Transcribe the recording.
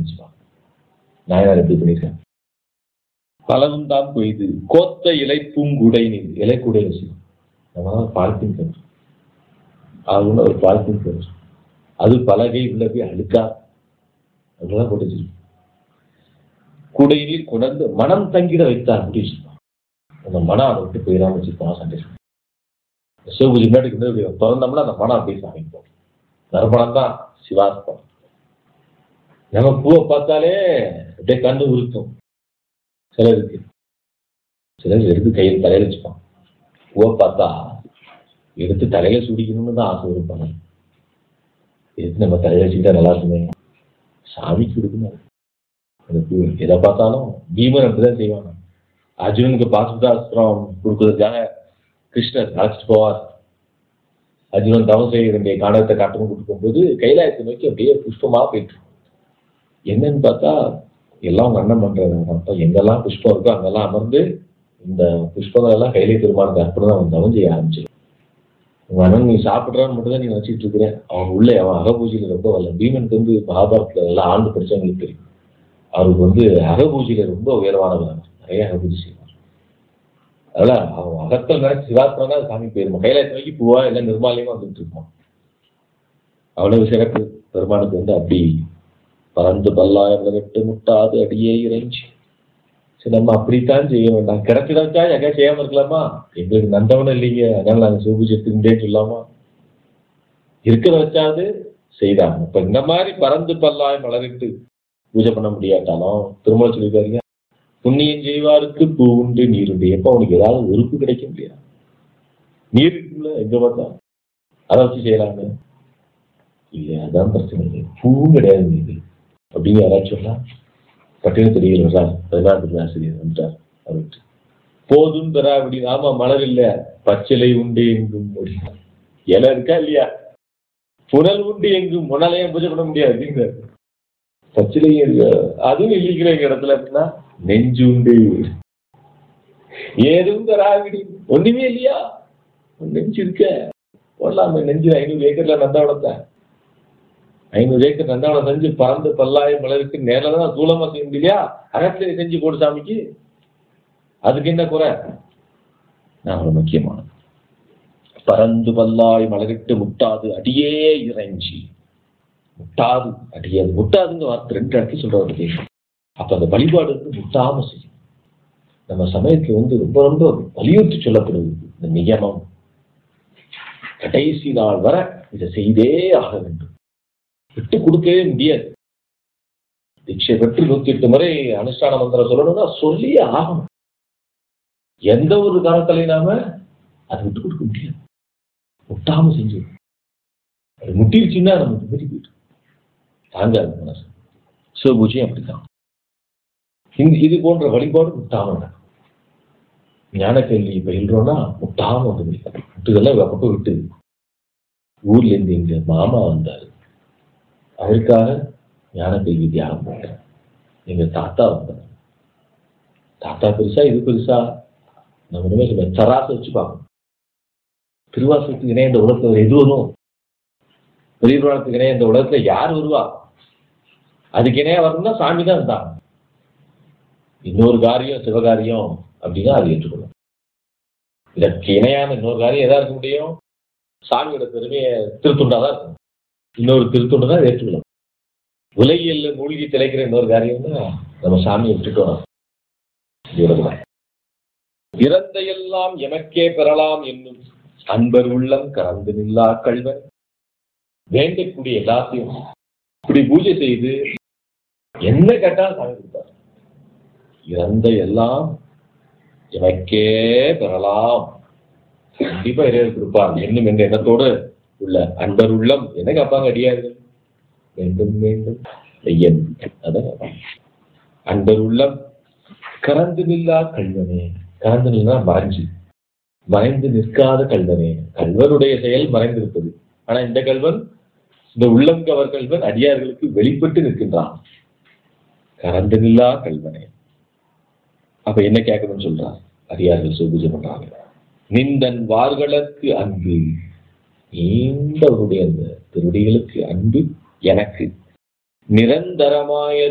வச்சுப்பாங்க நாயனார் எப்படி பண்ணியிருக்காங்க பலவும் தான் கொய்து கோத்த இலை பூங்குடை நீர் இலை கூடை வச்சுக்கணும் நம்ம பாலித்தீன் கன்று ஆகும்னா ஒரு பாலித்தீன் கன்று அது பலகை உள்ள போய் அழுக்கா அதெல்லாம் போட்டு வச்சிருக்கோம் குடையில் குணர்ந்து மனம் தங்கிட வைத்தார் அப்படி வச்சிருப்பான் அந்த மனம் அதை விட்டு போயிடாம வச்சிருப்பான் சண்டை சிவபூஜை முன்னாடி வந்து இப்படி திறந்தோம்னா அந்த மனம் அப்படியே சாமிப்போம் நறுமணம் தான் சிவாஸ்பம் நம்ம பூவை பார்த்தாலே அப்படியே கண்ணு உருக்கும் சிலருக்கு சிலர் எடுத்து கையில் தலையில வச்சுப்பான் பூவை பார்த்தா எடுத்து தலையில சுடிக்கணும்னு தான் ஆசை இருப்பாங்க எடுத்து நம்ம தலையில வச்சுக்கிட்டா நல்லா இருக்குமே சாமிக்கு கொடுக்கணும் அந்த பூ எதை பார்த்தாலும் பீமன் அப்படிதான் செய்வாங்க அர்ஜுனனுக்கு பாசுதாஸ்திரம் கொடுக்கறதுக்காக கிருஷ்ணர் அழைச்சிட்டு போவார் அர்ஜுனன் தவம் செய்ய வேண்டிய காணகத்தை காட்டணும் கூட்டு போகும்போது கைலாயத்தை நோக்கி அப்படியே புஷ்பமா போயிட்டு இருக்கும். என்னன்னு பார்த்தா எல்லாம் உங்க அண்ணன் பண்றது அப்ப எங்கெல்லாம் புஷ்பம் இருக்கோ அங்கெல்லாம் அமர்ந்து இந்த புஷ்பங்கள் எல்லாம் கையிலே திருமானுக்கு அர்ப்பணம் அவன் தவம் செய்ய ஆரம்பிச்சு உங்க அண்ணன் நீ சாப்பிடுறான்னு மட்டும் தான் நீ வச்சுட்டு இருக்கிற அவன் உள்ள அவன் அகபூஜையில ரொம்ப வரல பீமனுக்கு வந்து மகாபாரத்துல எல்லாம் ஆண்டு படிச்சவங்களுக்கு தெரியும் அவருக்கு வந்து அகபூஜையில ரொம்ப உயர்வானவர் அவர். நிறைய அகபூஜை செய்வார் அதனால அவன் அகத்தல் நினைச்சு சிவாத்திரம்னா சாமி போயிருமா கைலாயத்தை நோக்கி பூவா இல்லை நிர்மாலயமா வந்துட்டு இருப்பான் அவ்வளவு சிறப்பு பெருமானுக்கு வந்து அப்படி பறந்து பல்லாயிரம் விட்டு முட்டாது அடியே இறைஞ்சி சரி நம்ம அப்படித்தான் செய்ய வேண்டாம் கிடைச்சிடாச்சா எங்க செய்யாம இருக்கலாமா எங்களுக்கு நந்தவனும் இல்லைங்க அதனால நாங்க சிவபூஜை எடுத்துக்கிட்டே சொல்லாமா இருக்கிற வச்சாது செய்தாங்க இப்ப இந்த மாதிரி பறந்து பல்லாய் மலரிட்டு பூஜை பண்ண முடியாட்டாலும் திருமண சொல்லியிருக்காருங்க புண்ணியம் செய்வாருக்கு பூ உண்டு நீர் உண்டு எப்ப அவனுக்கு ஏதாவது உறுப்பு கிடைக்க முடியாது நீர் இருக்குல்ல எங்க பார்த்தா அதை வச்சு செய்யலாங்க இல்ல அதான் பிரச்சனை இல்லை பூவும் கிடையாது நீங்க அப்படின்னு யாராச்சும் சொல்லலாம் பட்டியல் தெரியல வர்றார் பதினாறு ஆசிரியர் வந்துட்டார் அவர்கிட்ட போதும் தரா அப்படின்னு ஆமா மலர் இல்ல பச்சிலை உண்டு எங்கும் முடியும் இலை இருக்கா இல்லையா புனல் உண்டு எங்கும் முன்னாலேயே பூஜை பண்ண முடியாது அப்படிங்கிறார் பச்சிலை இருக்கு. அதுவும் இல்லைங்கிற எங்க இடத்துல அப்படின்னா நெஞ்சு உண்டு ஏதும் தராவிடி ஒண்ணுமே இல்லையா உன் நெஞ்சு இருக்க போடலாமே நெஞ்சு ஐநூறு ஏக்கர்ல நந்தாவளத்தை ஐநூறு ஏக்கர் நந்தாவளம் செஞ்சு பறந்து பல்லாயிரம் மலருக்கு நேரில் தான் தூளமா செய்ய முடியலையா அகத்திலே செஞ்சு போடு சாமிக்கு அதுக்கு என்ன குறை நான் ஒரு முக்கியமானது பறந்து பல்லாய் மலரிட்டு முட்டாது அடியே இறைஞ்சி முட்டாது அடியாது முட்டாதுங்க வார்த்தை ரெண்டு இடத்துல சொல்றாரு கேட்கும் அப்ப அந்த வழிபாடு வந்து முட்டாம செய்யும் நம்ம சமயத்துல வந்து ரொம்ப ரொம்ப வலியுறுத்தி சொல்லப்படுது இந்த நியமம் கடைசி நாள் வரை இதை செய்தே ஆக வேண்டும் விட்டு கொடுக்கவே முடியாது தீட்சை பெற்று நூத்தி எட்டு முறை அனுஷ்டான மந்திரம் சொல்லணும்னா சொல்லியே ஆகணும் எந்த ஒரு காலத்திலையும் நாம அதை விட்டு கொடுக்க முடியாது முட்டாம செஞ்சு அது முட்டிருச்சுன்னா நமக்கு மீறி போயிட்டு தாங்காது மனசு சிவபூஜையும் அப்படித்தான் இந்த இது போன்ற வழிபாடு முட்டாம நடக்கும் ஞான கேள்வி பயில்றோம்னா முட்டாம வந்து முடியும் முட்டுதெல்லாம் அப்பப்போ விட்டு ஊர்ல இருந்து எங்க மாமா வந்தாரு அவருக்காக ஞான கேள்வி தியானம் பண்ணேன் எங்க தாத்தா வந்தார் தாத்தா பெருசா இது பெருசா நம்ம இனிமே சொல்ல சராசை வச்சு பார்க்கணும் திருவாசகத்துக்கு இணைய இந்த உலகத்துல வேற எது வரும் பெரிய புராணத்துக்கு இணைய இந்த உலகத்துல யார் வருவா அதுக்கு இணையா வரணும்னா சாமி தான் இருந்தாங்க இன்னொரு காரியம் சிவகாரியம் அப்படின்னா அது ஏற்றுக்கணும் இதற்கு இணையான இன்னொரு காரியம் எதா இருக்க முடியும் சாமியோட பெருமையை திருத்துண்டாதான் இருக்கும் இன்னொரு திருத்துண்டு தான் ஏற்றுக்கணும் உலகியல்ல மூழ்கி திளைக்கிற இன்னொரு காரியம்னா நம்ம சாமியை விட்டுட்டோம் இது விடக்கூடாது. இறந்த எல்லாம் எமக்கே பெறலாம் என்னும் அன்பர் உள்ளம் கறந்து நில்லா கல்வன் வேண்டக்கூடிய எல்லாத்தையும் இப்படி பூஜை செய்து என்ன கேட்டாலும் சாமி கொடுத்தார் இறந்த எல்லாம் எமக்கே பெறலாம் கண்டிப்பா இறைவர் கொடுப்பார் என்னும் என்ற எண்ணத்தோடு உள்ள அன்பர் உள்ளம் என்ன கேட்பாங்க அடியார்கள் வேண்டும் வேண்டும் ஐயன் அதான் கேட்பாங்க. அன்பர் உள்ளம் கறந்து நில்லா கல்வனே கறந்து நில்லா மறைஞ்சு மறைந்து நிற்காத கல்வனே கல்வனுடைய செயல் மறைந்திருப்பது ஆனா இந்த கல்வன் இந்த உள்ளம் கவர் கல்வன் அடியார்களுக்கு வெளிப்பட்டு நிற்கின்றான் கறந்து நில்லா கல்வனே அப்ப என்ன கேட்கணும்னு சொல்றான் அடியார்கள் சிவபூஜை பண்றாங்க நிந்தன் வார்களுக்கு அன்பு நீண்டவருடைய அந்த திருடிகளுக்கு அன்பு எனக்கு நிரந்தரமாய